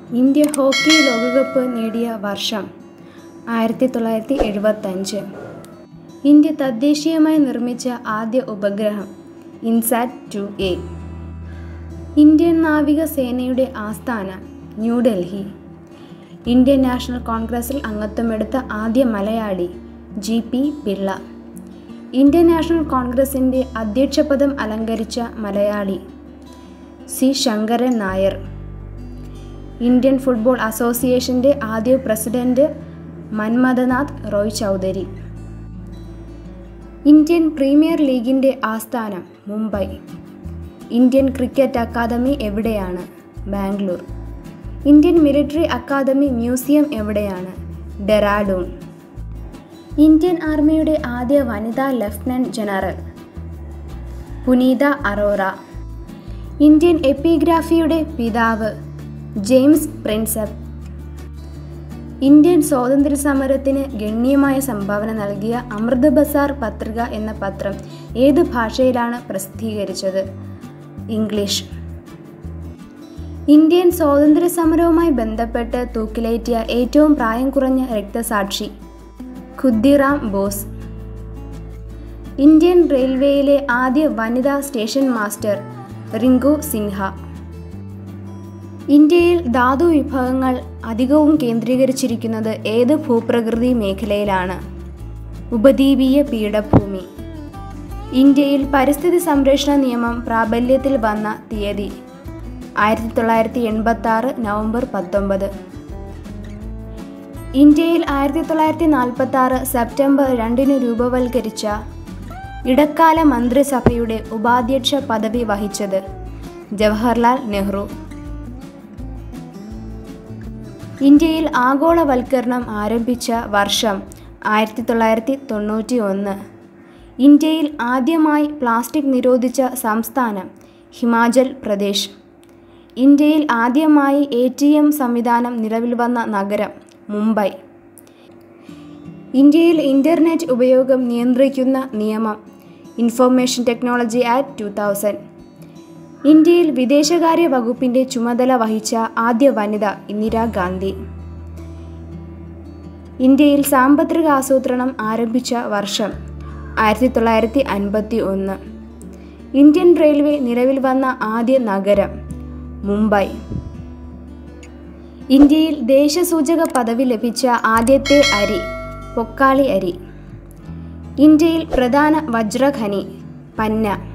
India hockey ലോകകപ്പ് നേടിയ വർഷം ആയിരത്തി തൊള്ളായിരത്തി എഴുപത്തഞ്ച് ഇന്ത്യ തദ്ദേശീയമായി നിർമ്മിച്ച ആദ്യ ഉപഗ്രഹം ഇൻസാറ്റ് ടു എ ഇന്ത്യൻ നാവികസേനയുടെ ആസ്ഥാനം ന്യൂഡൽഹി ഇന്ത്യൻ നാഷണൽ കോൺഗ്രസിൽ അംഗത്വമെടുത്ത ആദ്യ Malayali G P Pillai Indian national കോൺഗ്രസിൻ്റെ അധ്യക്ഷപദം അലങ്കരിച്ച Malayali C Sankaran Nair Indian football അസോസിയേഷൻ്റെ ആദ്യ president Manmathanath Roy Chaudhary Indian premier ലീഗിൻ്റെ ആസ്ഥാനം മുംബൈ ഇന്ത്യൻ ക്രിക്കറ്റ് അക്കാദമി എവിടെയാണ് Bangalore Indian military academy museum എവിടെയാണ് ഡെറാഡൂൺ ഇന്ത്യൻ ആർമിയുടെ ആദ്യ വനിതാ lieutenant general Punita Arora Indian എപ്പിഗ്രാഫിയുടെ പിതാവ് ജെയിംസ് പ്രിൻസപ്പ് ഇന്ത്യൻ സ്വാതന്ത്ര്യ സമരത്തിന് ഗണ്യമായ സംഭാവന നൽകിയ അമൃത് ബസാർ പത്രിക എന്ന പത്രം ഏത് ഭാഷയിലാണ് പ്രസിദ്ധീകരിച്ചത് ഇംഗ്ലീഷ് ഇന്ത്യൻ സ്വാതന്ത്ര്യ സമരവുമായി ബന്ധപ്പെട്ട് തൂക്കിലേറ്റിയ ഏറ്റവും പ്രായം കുറഞ്ഞ രക്തസാക്ഷി ഖുദ്ദിറാം ബോസ് ഇന്ത്യൻ റെയിൽവേയിലെ ആദ്യ വനിതാ സ്റ്റേഷൻ മാസ്റ്റർ റിങ്കു സിൻഹ ഇന്ത്യയിൽ ധാതു വിഭവങ്ങൾ അധികവും കേന്ദ്രീകരിച്ചിരിക്കുന്നത് ഏത് ഭൂപ്രകൃതി മേഖലയിലാണ് ഉപദ്വീപീയ പീഠഭൂമി ഇന്ത്യയിൽ പരിസ്ഥിതി സംരക്ഷണ നിയമം പ്രാബല്യത്തിൽ വന്ന തീയതി ആയിരത്തി തൊള്ളായിരത്തി എൺപത്തി ആറ് നവംബർ പത്തൊമ്പത് ഇന്ത്യയിൽ ആയിരത്തി തൊള്ളായിരത്തി നാൽപ്പത്തി ആറ് സെപ്റ്റംബർ രണ്ടിന് രൂപവൽക്കരിച്ച ഇടക്കാല മന്ത്രിസഭയുടെ ഉപാധ്യക്ഷ പദവി വഹിച്ചത് ജവഹർലാൽ നെഹ്റു ഇന്ത്യയിൽ ആഗോളവൽക്കരണം ആരംഭിച്ച വർഷം ആയിരത്തി തൊള്ളായിരത്തി തൊണ്ണൂറ്റി ഒന്ന് ഇന്ത്യയിൽ ആദ്യമായി പ്ലാസ്റ്റിക് നിരോധിച്ച സംസ്ഥാനം ഹിമാചൽ പ്രദേശ് ഇന്ത്യയിൽ ആദ്യമായി എ ടി എം സംവിധാനം നിലവിൽ വന്ന നഗരം മുംബൈ ഇന്ത്യയിൽ ഇൻ്റർനെറ്റ് ഉപയോഗം നിയന്ത്രിക്കുന്ന നിയമം information technology act two thousand ഇന്ത്യയിൽ വിദേശകാര്യ വകുപ്പിൻ്റെ ചുമതല വഹിച്ച ആദ്യ വനിത ഇന്ദിരാഗാന്ധി ഇന്ത്യയിൽ സാമ്പത്തിക ആസൂത്രണം ആരംഭിച്ച വർഷം ആയിരത്തി തൊള്ളായിരത്തി അൻപത്തി ഒന്ന് ഇന്ത്യൻ റെയിൽവേ നിലവിൽ വന്ന ആദ്യ നഗരം മുംബൈ ഇന്ത്യയിൽ ദേശസൂചക പദവി ലഭിച്ച ആദ്യത്തെ അരി പൊക്കാളി അരി ഇന്ത്യയിൽ പ്രധാന വജ്രഖനി പന്ന